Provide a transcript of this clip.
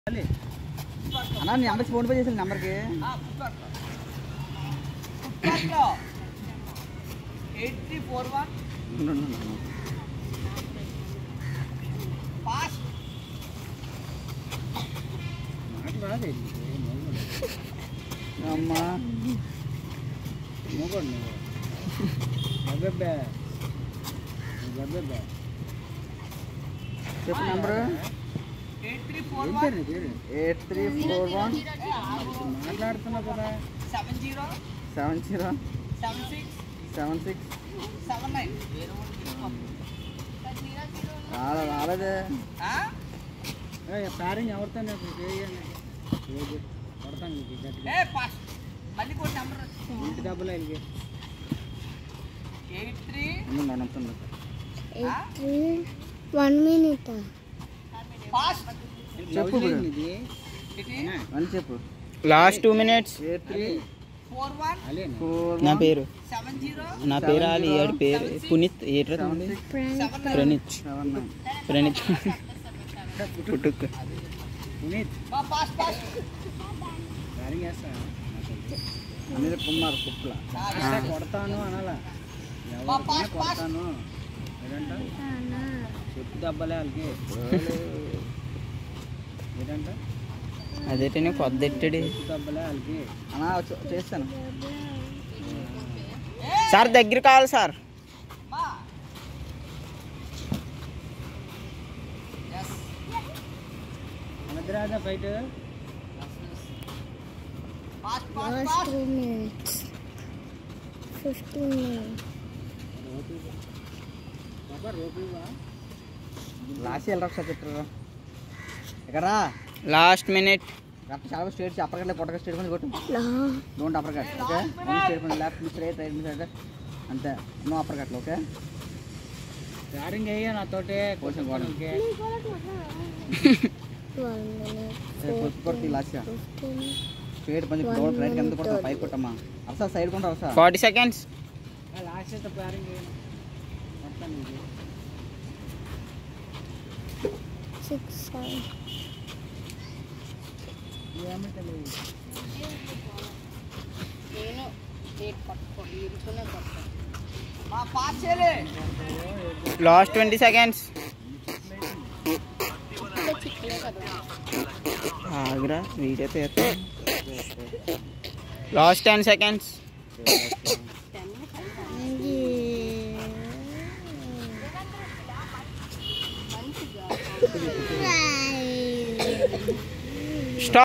అన్నా నీ నెంబర్కి ఫోన్ పే చేసిన నెంబర్కి eight three four one fast అమ్మా చెప్పు number eight three four one eight three four one మాట్లాడుతున్నావు కదా seven zero seven zero seven six seven six seven nine రాలే రాలేదే ప్యారింగ్ ఎవరితో చేయండి కొడతాను మీకు గట్టిగా ఏ ఫాస్ట్ మళ్ళీ కొన్ని నెంబర్ ఇంటి డబ్బులు వెళ్ళి ఎయిట్ త్రీ ఉండు, నడుస్తుంది వన్ మినిట్ ఫాస్ట్ చెప్పు ఇప్పుడు. ఇది ఇది అని చెప్పు last two minutes eight three four one అలేనా ఫోర్ నా పేరు సెవెన్ జీరో నా పేరు ఆలి ఏడు పేరు పునీత్ ఏట్రా సెవెన్ తమ్ముడు? Six seven nine Praneeth seven nine Praneeth పుట్టుక్ పునీత్ ఫాస్ట్ ఫాస్ట్ ప్యారింగ్ వేస్తా అనేది కుమ్మారు కుప్పల వేస్తే కొడతాను అనాలా ఎవరికైనా కొడతాను ఏదంట చెప్పు దెబ్బలే వాళ్ళకి ఏదంట అదేటనే కొత్త ఎట్టాడు చెప్పు దెబ్బలే వాళ్ళకి అన్నా వచ్చి- చేస్తాను సార్ దగ్గర కావాలి సార్ మా ఎస్ అనద్రాజా fight fast fast last fast two minutes fifteen minutes బాబా రోపివా లాస్ట్ వెళ్ళరా ఒకసారి చెప్తారా ఎక్కడరా లాస్ట్ మినిట్ కరెక్ట్ చాలా స్టేట్ అప్పర్ పొట్టక స్టేట్ పని కొట్టు లా don't upper cut okay only straight పని left miss right right miss right అంతే నో అప్పర్ కట్లు ఓకే ప్యారింగ్ అయ్యా నాతోటే కొంచెం గోడ. కొట్టడానికి ట్వెల్వ్ మినిట్స్ కొట్టు కొట్టి లాస్ట్ ఫిఫ్టీన్ స్ట్రేట్ పని డోర్ రైట్ కింద కొడతా పైకి కొట్టమ్మా అసలు సైడ్ కొంటా అవసరం ఫార్టీ సెకండ్స్ లాస్ట్ అయితే ప్యారింగ్ అయ్యాను కొడతాను ఇది సిక్స్ సెవెన్ ఏమిటలే మా ఫాస్ట్ చేయలే లాస్ట్ ట్వంటీ సెకండ్స్ ఆగ్రా వీడియో తీస్తా లాస్ట్ టెన్ సెకండ్స్ Yeah.